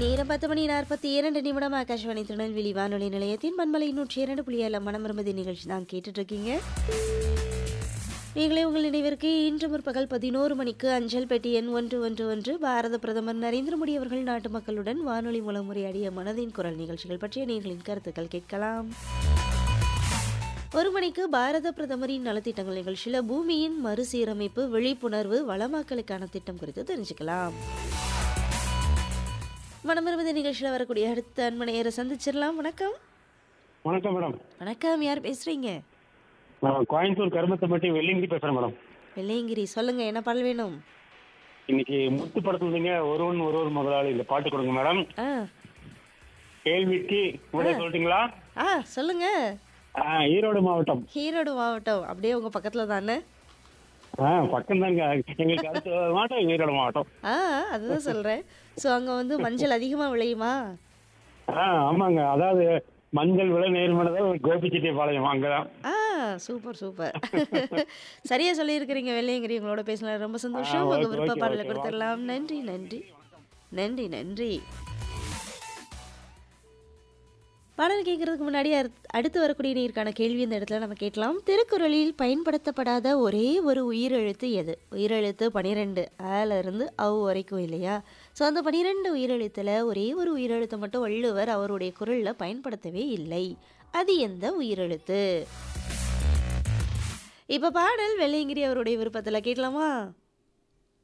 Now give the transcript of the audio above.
நேரம் பத்து மணி நாற்பத்தி இரண்டு நிமிடம் ஆகாஷ்வாணி திருநெல்வேலி வானொலி நிலையத்தின் மண்மலை நூற்றி இரண்டு புள்ளி ஏழு மனமிரும்பதி நிகழ்ச்சி தான் கேட்டுட்டு இருக்கீங்க நீங்களே உங்கள் நினைவிற்கு இன்று முற்பகல் பதினோரு மணிக்கு அஞ்சல் பெட்டி எண் ஒன்று ஒன்று ஒன்று பாரத பிரதமர் நரேந்திர மோடி அவர்கள் நாட்டு மக்களுடன் வானொலி மூலம் உரையாடிய மனதின் குரல் நிகழ்ச்சிகள் பற்றிய நீங்களின் கருத்துக்கள் கேட்கலாம் ஒரு மணிக்கு பாரத பிரதமரின் நலத்திட்டங்கள் நிகழ்ச்சியில் பூமியின் மறுசீரமைப்பு விழிப்புணர்வு வளமாக்கலுக்கான திட்டம் குறித்து தெரிஞ்சுக்கலாம் மனமிரும்பதி நிகழ்ச்சியில் வரக்கூடிய அடுத்த அன்மனையரை சந்திச்சிடலாம் வணக்கம் வணக்கம் மேடம் வணக்கம் யார் பேசுறீங்க நான் கோயம்புத்தூர் கருமத்தம்பட்டி வெள்ளிங்கிரி பேசுறேன் மேடம் வெள்ளையங்கிரி சொல்லுங்க என்ன பாடல் வேணும் இன்னைக்கு முத்து படத்துலங்க ஒருவன் ஒருவர் முதலாளி இந்த பாட்டு கொடுங்க மேடம் ஆ கேள்விக்கு விட சொல்லிட்டீங்களா ஆ சொல்லுங்க ஆ, ஈரோடு மாவட்டம் ஈரோடு மாவட்டம் அப்படியே உங்க பக்கத்துல தானே ஆ பக்கம் தாங்க எங்களுக்கு அடுத்த மாவட்டம் ஈரோடு மாவட்டம் ஆ அதுதான் சொல்றேன் ஸோ அங்க வந்து மஞ்சள் அதிகமா விளையுமா ஆ ஆமாங்க அதாவது மஞ்சள் விலை நேர்மனதான் கோபிச்செட்டிப்பாளையம் அங்கதான் ஆ சூப்பர் சூப்பர் சரியா சொல்லியிருக்கிறீங்க வெள்ளையங்கிரி உங்களோட பேசலாம் ரொம்ப சந்தோஷம் ஆ, உங்க ஓகே, விருப்ப ஓகே, பாடலை ஓகே. கொடுத்துடலாம் நன்றி நன்றி நன்றி நன்றி பாடல் கேட்கறதுக்கு முன்னாடி அடுத்- அடுத்து வரக்கூடிய நீருக்கான கேள்வி இந்த இடத்துல நம்ம கேட்கலாம் திருக்குறளில் பயன்படுத்தப்படாத ஒரே ஒரு உயிரெழுத்து எது உயிரெழுத்து பனிரெண்டு ஆல இருந்து அவ் வரைக்கும் இல்லையா ஸோ அந்த பனிரெண்டு உயிரெழுத்துல ஒரே ஒரு உயிரெழுத்தை மட்டும் வள்ளுவர் அவருடைய குரலில் பயன்படுத்தவே இல்லை அது எந்த உயிரெழுத்து இப்போ பாடல் வெள்ளையங்கிரி அவருடைய விருப்பத்தில் கேட்கலாமா